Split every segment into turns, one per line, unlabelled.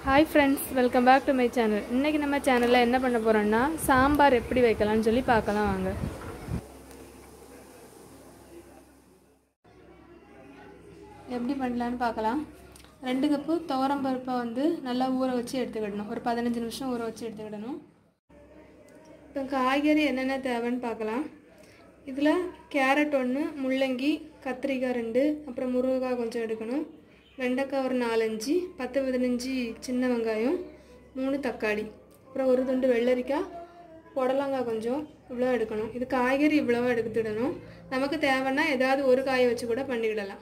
hi friends welcome back to my channel இன்றைக்கி நம்ம சேனலில் என்ன பண்ண போகிறோம்னா சாம்பார் எப்படி வைக்கலாம்னு சொல்லி பார்க்கலாம் வாங்க எப்படி பண்ணலான்னு பார்க்கலாம் ரெண்டு கப்பு துவரம் பருப்பை வந்து நல்லா ஊற வச்சு எடுத்துக்கிடணும் ஒரு பதினஞ்சு நிமிஷம் ஊற வச்சு எடுத்துக்கிடணும் இப்போ காய்கறி என்னென்ன தேவைன்னு பார்க்கலாம் இதில் கேரட் ஒன்று முள்ளங்கி கத்திரிக்காய் ரெண்டு அப்புறம் முருங்கைக்காய் கொஞ்சம் எடுக்கணும் வெண்டைக்காய் ஒரு நாலஞ்சு பத்து பதினஞ்சு சின்ன வெங்காயம் மூணு தக்காளி அப்புறம் ஒரு துண்டு வெள்ளரிக்காய் புடலங்காய் கொஞ்சம் இவ்வளோ எடுக்கணும் இது காய்கறி இவ்வளோ எடுத்துடணும் நமக்கு தேவைன்னா ஏதாவது ஒரு காயை வச்சு கூட பண்ணிக்கிடலாம்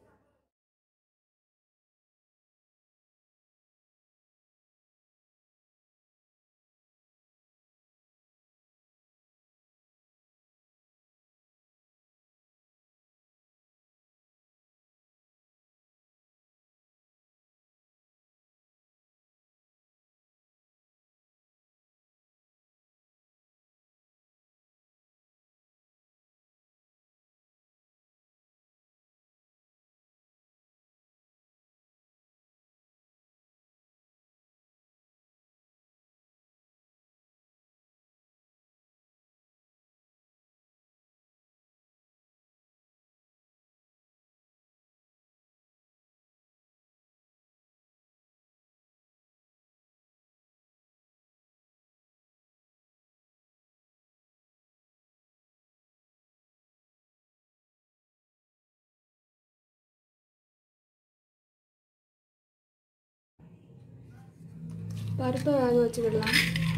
பருப்பை வேக வச்சுக்கிடலாம்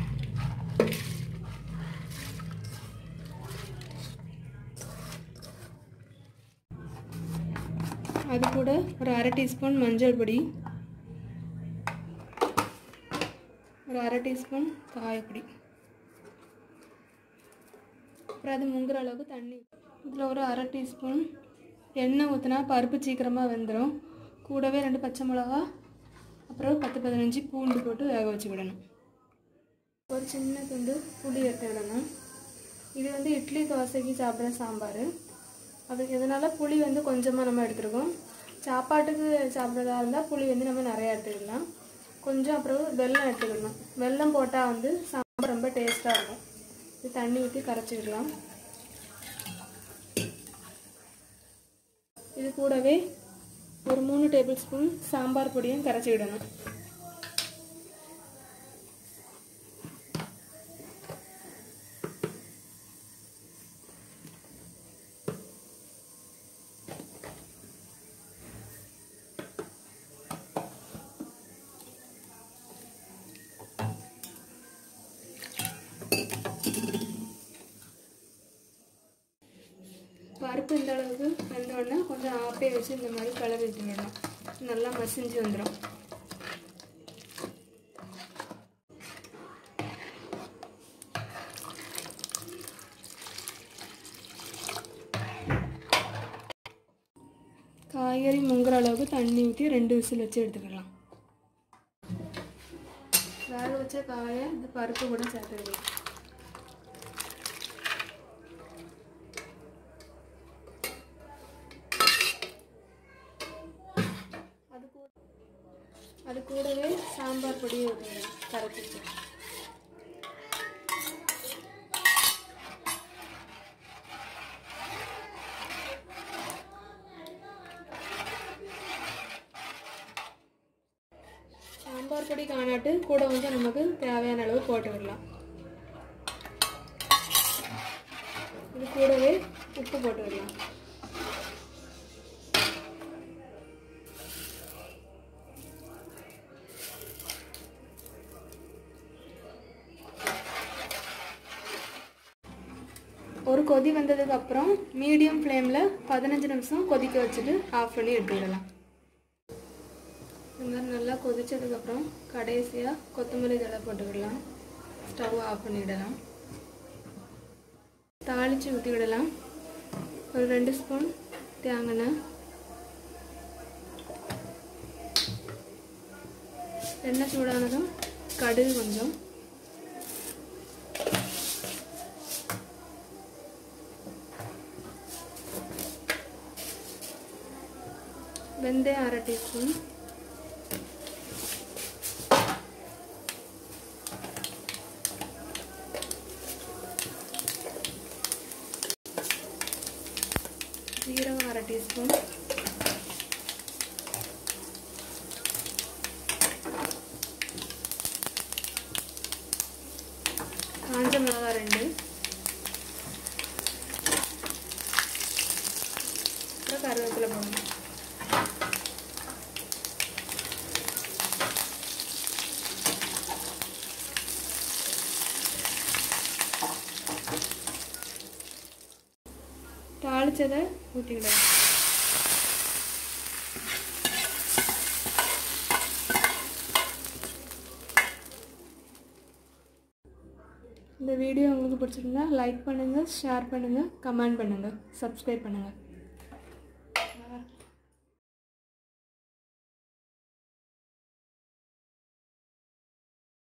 அது கூட ஒரு அரை டீஸ்பூன் மஞ்சள் பொடி ஒரு அரை டீஸ்பூன் காயப்பொடி அப்புறம் அது முங்குற அளவுக்கு தண்ணி இதில் ஒரு அரை டீஸ்பூன் எண்ணெய் ஊற்றினா பருப்பு சீக்கிரமாக வெந்துடும் கூடவே ரெண்டு பச்சை மிளகா அப்புறம் பத்து பதினஞ்சு பூண்டு போட்டு வேக வச்சு விடணும் ஒரு சின்ன துண்டு புளி எடுத்து விடணும் இது வந்து இட்லி தோசைக்கு சாப்பிட்ற சாம்பார் அதுக்கு இதனால் புளி வந்து கொஞ்சமாக நம்ம எடுத்துருக்கோம் சாப்பாட்டுக்கு சாப்பிட்றதா இருந்தால் புளி வந்து நம்ம நிறையா எடுத்துக்கலாம் கொஞ்சம் அப்புறம் வெல்லம் எடுத்துக்கிடணும் வெல்லம் போட்டால் வந்து சாம்பார் ரொம்ப டேஸ்ட்டாக இருக்கும் இது தண்ணி ஊற்றி கரைச்சிக்கிடலாம் இது கூடவே ஒரு மூணு டேபிள் ஸ்பூன் சாம்பார் பொடியும் கரைச்சி விடணும் பருப்பு இந்த அளவுக்கு வெந்தோடனே கொஞ்சம் ஆப்பே வச்சு இந்த மாதிரி கலர் விட்டுடணும் நல்லா மசிஞ்சு வந்துடும் காய்கறி முங்குற அளவுக்கு தண்ணி ஊற்றி ரெண்டு விசில் வச்சு எடுத்துக்கலாம் வேக வச்ச காயை இந்த பருப்பு கூட சேர்த்துக்கலாம் அது கூட அது கூடவே சாம்பார் பொடியை ஊற்றுங்க கரைச்சிட்டு சாம்பார் பொடி காணாட்டு கூட வந்து நமக்கு தேவையான அளவு போட்டு விடலாம் இது கூடவே உப்பு போட்டு விடலாம் ஒரு கொதி வந்ததுக்கு அப்புறம் மீடியம் ஃப்ளேமில் பதினஞ்சு நிமிஷம் கொதிக்க வச்சுட்டு ஆஃப் பண்ணி எடுத்துவிடலாம் இந்த மாதிரி நல்லா கொதிச்சதுக்கப்புறம் கடைசியாக கொத்தமல்லி தழை போட்டுக்கிடலாம் ஸ்டவ் ஆஃப் பண்ணிவிடலாம் தாளித்து ஊற்றி விடலாம் ஒரு ரெண்டு ஸ்பூன் தேங்காய் எண்ணெய் சூடானதும் கடுகு கொஞ்சம் வெந்தயம் அரை டீஸ்பூன் அரை டீஸ்பூன் காஞ்ச மிளகாய் ரெண்டு அப்புறம் கருவேப்பிலை போடணும் தாளிச்சதை ஊற்றிக்கிடுவேன் இந்த வீடியோ உங்களுக்கு பிடிச்சிருந்தா லைக் பண்ணுங்கள் ஷேர் பண்ணுங்கள் கமெண்ட் பண்ணுங்கள் சப்ஸ்கிரைப் பண்ணுங்கள்